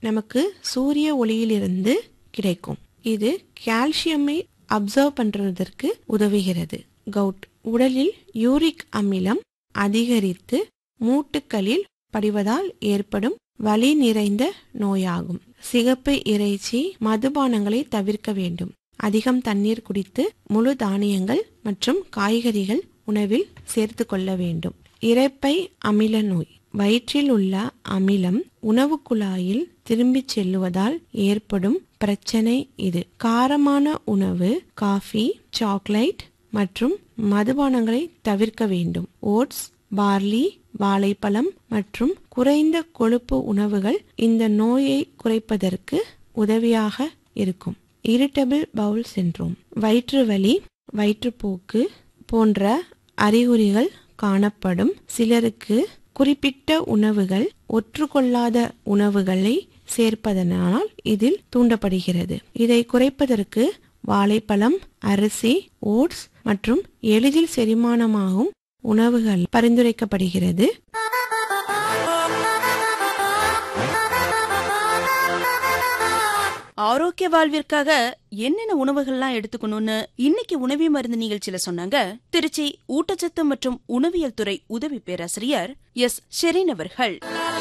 நமக்கு சூரிய ஒளியிலிருந்து கிடைக்கும் இது கால்சியமை அப்சர்வ் பண்றதற்கு உதவுகிறது கவுட் உடலில் யூரிக் அமிலம் அதிகரித்து மூட்டுகளில் படிவதால் ஏற்படும் வலி நிறைந்த நோயாகும் சிகப்பு இறைச்சி மதுபானங்களை தவிர்க்க வேண்டும் அதிகம் தண்ணீர் குடித்து முழு தானியங்கள் மற்றும் காய்கறிகள் உணவில் சேர்த்து கொள்ள வேண்டும் இரைப்பை அமில நோய் வயிற்றில் உள்ள அமிலம் உணவு குழாயில் திரும்பிச் செல்லுவதால் ஏற்படும் பிரச்சனை இது காரமான உணவு காஃபி சாக்லேட் மற்றும் மதுபானங்களை தவிர்க்க வேண்டும் ஓட்ஸ் பார்லி வாழைப்பழம் மற்றும் குறைந்த கொழுப்பு உணவுகள் இந்த நோயை குறைப்பதற்கு உதவியாக இருக்கும் இரிட்டபிள் பவுல் சின்ரோம் வயிற்று வலி வயிற்றுப்போக்கு போன்ற அறிகுறிகள் காணப்படும் சிலருக்கு குறிப்பிட்ட உணவுகள் ஒற்றுக்கொள்ளாத உணவுகளை சேர்ப்பதனால் இதில் தூண்டப்படுகிறது இதை குறைப்பதற்கு வாழைப்பழம் அரிசி ஓட்ஸ் மற்றும் எளிதில் செரிமானமாகும் உணவுகள் பரிந்துரைக்கப்படுகிறது ஆரோக்கிய வாழ்விற்காக என்னென்ன உணவுகள்லாம் எடுத்துக்கணும்னு இன்னைக்கு உணவி மருந்து நிகழ்ச்சியில சொன்னாங்க திருச்சி ஊட்டச்சத்து மற்றும் உணவியல் துறை உதவி பேராசிரியர் எஸ் ஷெரீன் அவர்கள்